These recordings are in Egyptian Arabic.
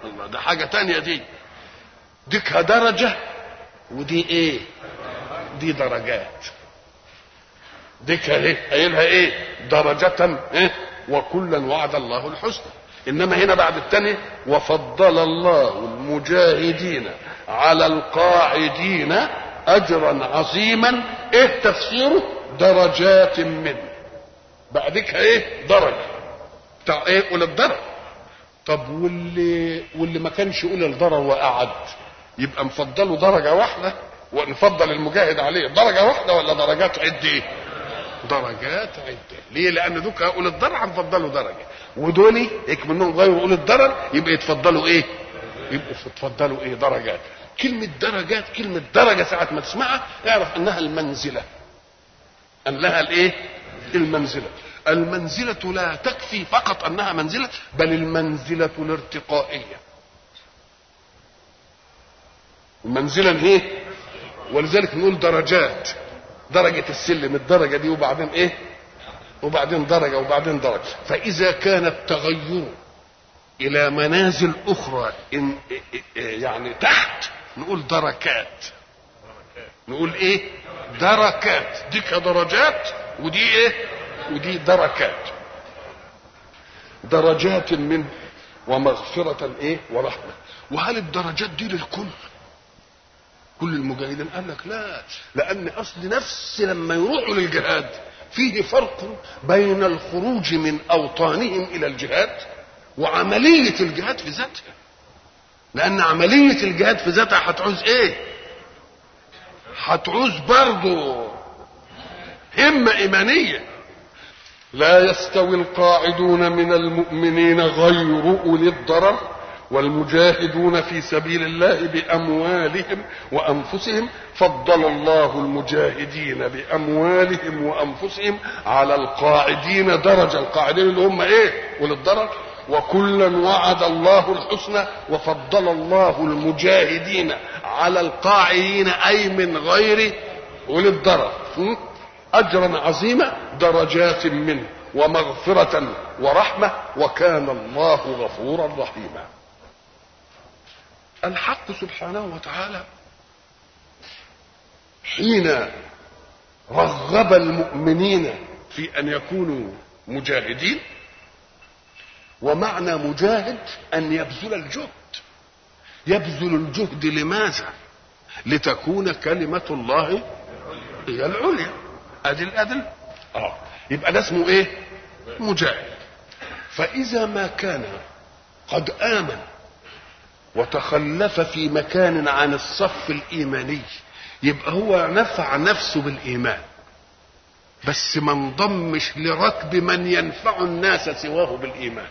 الله ده حاجة تانية دي ديكها درجة ودي ايه دي درجات ديكها ايه قايلها ايه درجة ايه وكلا وعد الله الحسنى انما هنا بعد الثاني وفضل الله المجاهدين على القاعدين اجرا عظيما ايه تفسيره درجات منه بعدك ايه درجه بتاع ايه اولى الضرر طب واللي واللي ما كانش اولى الضرر وقعد يبقى نفضله درجه واحده ونفضل المجاهد عليه درجه واحده ولا درجات عده ايه درجات عده ليه لان دوك اولى الضرر هنفضله درجه ودول هيك منهم غير اولى الضرر يبقى يتفضلوا ايه يبقوا يتفضلوا ايه درجات كلمة درجات كلمة درجة ساعة ما تسمعها اعرف انها المنزلة ان لها الايه المنزلة المنزلة لا تكفي فقط انها منزلة بل المنزلة الارتقائية المنزلة ايه ولذلك نقول درجات درجة السلم الدرجة دي وبعدين ايه وبعدين درجة وبعدين درجة فإذا كان التغير إلى منازل أخرى إن يعني تحت نقول دركات نقول إيه دركات دي كدرجات ودي إيه ودي دركات درجات من ومغفرة إيه ورحمة وهل الدرجات دي للكل كل المجاهدين قال لك لا لأن أصل نفس لما يروحوا للجهاد فيه فرق بين الخروج من أوطانهم إلى الجهاد وعملية الجهاد في ذاتها لأن عملية الجهاد في ذاتها هتعوز إيه؟ هتعوز برضه همة إيمانية لا يستوي القاعدون من المؤمنين غير أولي الضرر والمجاهدون في سبيل الله بأموالهم وأنفسهم فضل الله المجاهدين بأموالهم وأنفسهم على القاعدين درجة القاعدين اللي هم إيه وللضرر وكلا وعد الله الحسنى وفضل الله المجاهدين على القاعدين أي من غير أولي الضرر أجرا عظيما درجات منه ومغفرة ورحمة وكان الله غفورا رحيما الحق سبحانه وتعالى حين رغب المؤمنين في ان يكونوا مجاهدين ومعنى مجاهد ان يبذل الجهد يبذل الجهد لماذا لتكون كلمة الله هي العليا ادي الادل اه يبقى ده اسمه ايه مجاهد فاذا ما كان قد امن وتخلف في مكان عن الصف الايماني يبقى هو نفع نفسه بالايمان بس ما انضمش لركب من ينفع الناس سواه بالايمان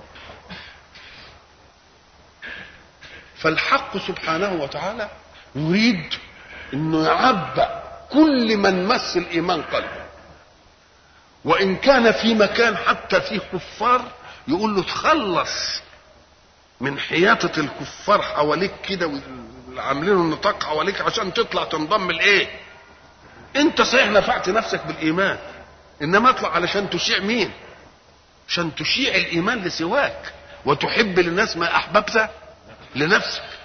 فالحق سبحانه وتعالى يريد انه يعبأ كل من مس الايمان قلبه وان كان في مكان حتى فيه كفار يقول له تخلص من حياطة الكفار حواليك كده وعاملين النطاق حواليك عشان تطلع تنضم لايه انت صحيح نفعت نفسك بالايمان انما اطلع علشان تشيع مين عشان تشيع الايمان لسواك وتحب للناس ما احببت لنفسك